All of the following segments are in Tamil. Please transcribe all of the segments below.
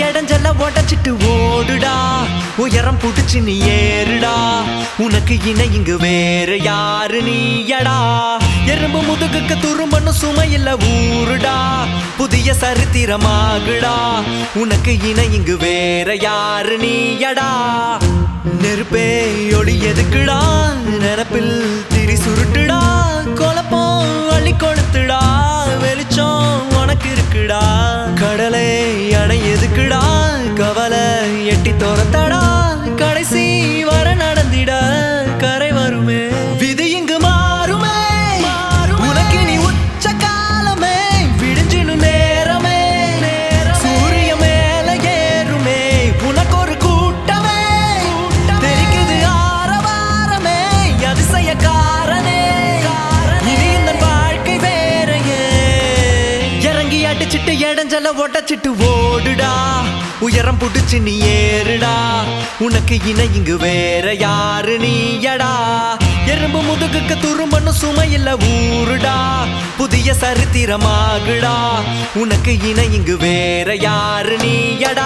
இடைஞ்சல உடச்சிட்டு ஓடுடா உயரம் புடிச்சு நீ ஏறுடா உனக்கு இணை இங்கு வேற யாரு நீயடா எறும்பு முதுகுக்கு துரும்பன்னு சுமை இல்ல ஊருடா புதிய சரித்திரமாகுடா உனக்கு இணை இங்கு வேற யாரு நீயடா நெருப்பே ஒளி எதுக்குடா நினப்பில் திரி சுருட்டுடா குழப்பம் அள்ளி கொடுத்துடா வெளிச்சம் உனக்கு இருக்குடா கடலை அணை எதுக்குடா கவலை எட்டி துரத்தடா கடைசி வர நடந்திட கரை வருமே விதி இங்கு மாறுமே உனக்கு நீ உச்ச காலமே விடிஞ்சினு நேரமே சூரிய மேல ஏறுமே உனக்கு ஒரு கூட்டமே தெரிக்குது ஆரவாரமே அதிசயக்காரனே இனி இந்த வாழ்க்கை வேறையே இறங்கி அடிச்சிட்டு இடைஞ்சல உடச்சிட்டு ஓடுடா உயரம் புடிச்சு நீ ஏறுடா உனக்கு இணை இங்கு வேற யாரு நீயடா எறும்பு முதுகுக்கு துரும்பன்னு சுமை இல்ல ஊருடா புதிய சரித்திரமாகுடா உனக்கு இணை இங்கு வேற யாரு நீயடா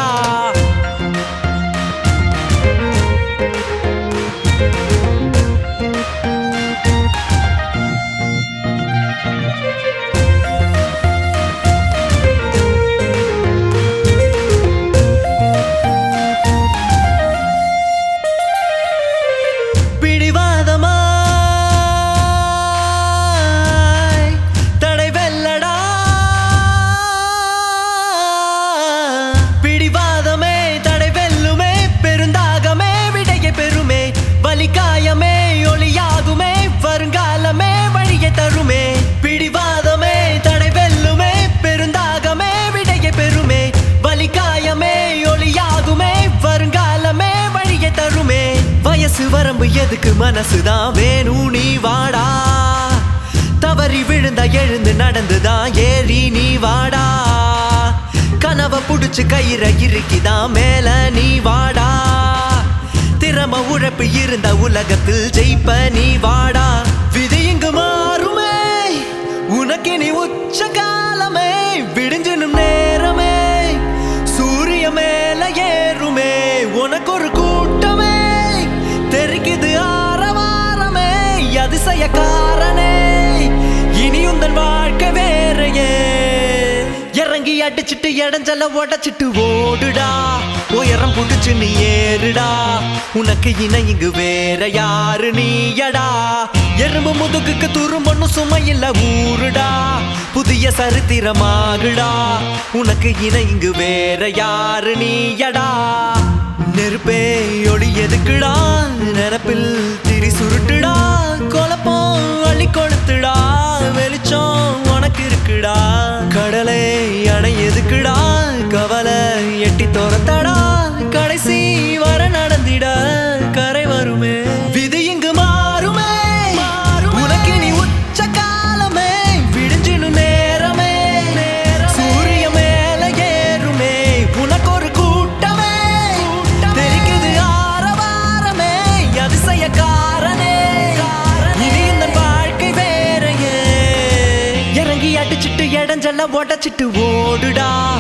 பிடிவாதமாய் தடை வெல்லடா பிடிவாதமே தடை வெல்லுமே பெருந்தாகமே விடையை பெறுமே வலிகாயமே ஒளியாகுமே வருங்காலமே வழியை தருமே பிடிவாதமே தடை வெல்லுமே பெருந்தாகமே விடையை பெறுமே வலிகாயமே ஒளியாகுமே வருங்காலமே வழியை தருமே வயசு வரம்பு எதுக்கு மனசுதான் வேணும் நீ வாடா தவறி விழுந்தா எழுந்து நடந்துதான் ஏறி நீ வாடா கனவை புடிச்சு கயிற இறுக்கிதான் மேல நீ வாடா திறம உழைப்பு இருந்த உலகத்தில் ஜெயிப்ப நீ வாடா விதி இங்கு மாறுமே உனக்கு நீ உச்ச காலமே விடிஞ்சினும் நேரமே சூரிய மேல ஏறுமே உனக்கு ஒரு கூட்டமே தெரிக்குது ஆரவாரமே அதிசயக்காரனே இனி உந்தன் வாழ்க்கை வேறையே இறங்கி அடிச்சிட்டு இடைஞ்சல உடச்சிட்டு ஓடுடா உயரம் புடிச்சு நீ ஏறுடா உனக்கு இணை இங்கு வேற யாரு நீயடா எறும்பு முதுகுக்கு துரும்பன்னு சுமை இல்ல ஊருடா புதிய சரித்திரமாகுடா உனக்கு இணை இங்கு வேற யாரு நீயடா நெருப்பே ஒளி எதுக்குடா நினப்பில் திரி சுருட்டுடா குழப்பம் அள்ளி கொடுத்துடா வெளிச்சம் உனக்கு இருக்குடா கடலை அணை எதுக்குடா கவலை எட்டி துரத்தடா கடைசி வர நடந்திட கரை வருமே விதி இங்கு மாறுமே உனக்கு நீ உச்ச காலமே விடிஞ்சினு நேரமே சூரிய மேல ஏறுமே உனக்கு ஒரு கூட்டமே தெரிக்குது ஆரவாரமே அதிசயக்காரனே இனி இந்த வாழ்க்கை வேறையே இறங்கி அடிச்சிட்டு இடைஞ்சல உடச்சிட்டு ஓடுடா